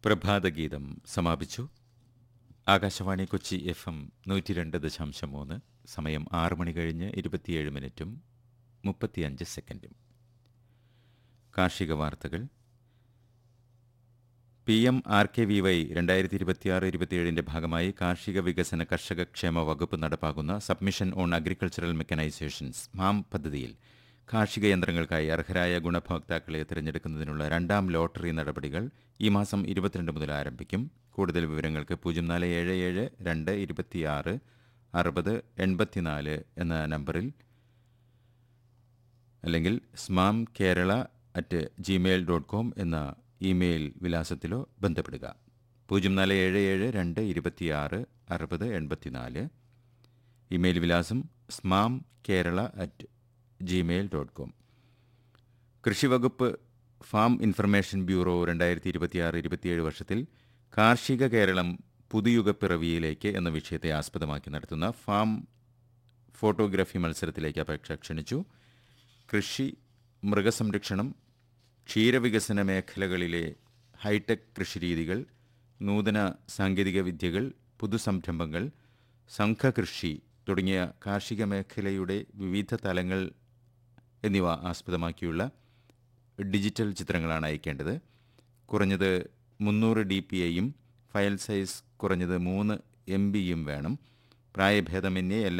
പ്രഭാതഗീതം സമാപിച്ചു Akashvani Kochi F M നൂറ്റി രണ്ട് ദശാംശം മൂന്ന് സമയം ആറ് മണി കഴിഞ്ഞ് ഇരുപത്തിയേഴ് മിനിറ്റും മുപ്പത്തിയഞ്ച് സെക്കൻഡും കാർഷിക വാർത്തകൾ P M R K V Y രണ്ടായിരത്തി ഇരുപത്തിയാറ് ഇരുപത്തിയേഴിൻ്റെ ഭാഗമായി കാർഷിക വികസന കർഷക ക്ഷേമ വകുപ്പ് നടപ്പാക്കുന്ന സബ്മിഷൻ ഓൺ അഗ്രികൾച്ചറൽ മെക്കനൈസേഷൻസ് മാം പദ്ധതിയിൽ കാർഷിക യന്ത്രങ്ങൾക്കായി അർഹരായ ഗുണഭോക്താക്കളെ തിരഞ്ഞെടുക്കുന്നതിനുള്ള രണ്ടാം ലോട്ടറി നടപടികൾ ഈ മാസം ഇരുപത്തിരണ്ട് മുതൽ ആരംഭിക്കും കൂടുതൽ വിവരങ്ങൾക്ക് പൂജ്യം നാല് ഏഴ് ഏഴ് രണ്ട് ഇരുപത്തിയാറ് അറുപത് എൺപത്തിനാല് എന്ന നമ്പറിൽ അല്ലെങ്കിൽ smam Kerala at Gmail dot com എന്ന ഇമെയിൽ വിലാസത്തിലോ ബന്ധപ്പെടുക പൂജ്യം നാല് ഏഴ് ഏഴ് രണ്ട് ഇരുപത്തിയാറ് അറുപത് എൺപത്തിനാല് ഇമെയിൽ വിലാസം smam Kerala at Gmail dot com കൃഷിവകുപ്പ് ഫാം ഇൻഫർമേഷൻ ബ്യൂറോ രണ്ടായിരത്തി ഇരുപത്തിയാറ് ഇരുപത്തിയേഴ് വർഷത്തിൽ കാർഷിക കേരളം പുതുയുഗ പിറവിയിലേക്ക് എന്ന വിഷയത്തെ ആസ്പദമാക്കി നടത്തുന്ന ഫാം ഫോട്ടോഗ്രാഫി മത്സരത്തിലേക്ക് അപേക്ഷ ക്ഷണിച്ചു കൃഷി മൃഗസംരക്ഷണം ക്ഷീരവികസന മേഖലകളിലെ ഹൈടെക് കൃഷിരീതികൾ നൂതന സാങ്കേതിക വിദ്യകൾ പുതുസംരംഭങ്ങൾ സംഘകൃഷി തുടങ്ങിയ കാർഷിക മേഖലയുടെ വിവിധ തലങ്ങൾ എന്നിവ ആസ്പദമാക്കിയുള്ള ഡിജിറ്റൽ ചിത്രങ്ങളാണ് അയക്കേണ്ടത് കുറഞ്ഞത് മുന്നൂറ് ഡി പി ഐയും ഫയൽ സൈസ് കുറഞ്ഞത് മൂന്ന് എം ബിയും വേണം പ്രായഭേദമന്യേ എല്ലാ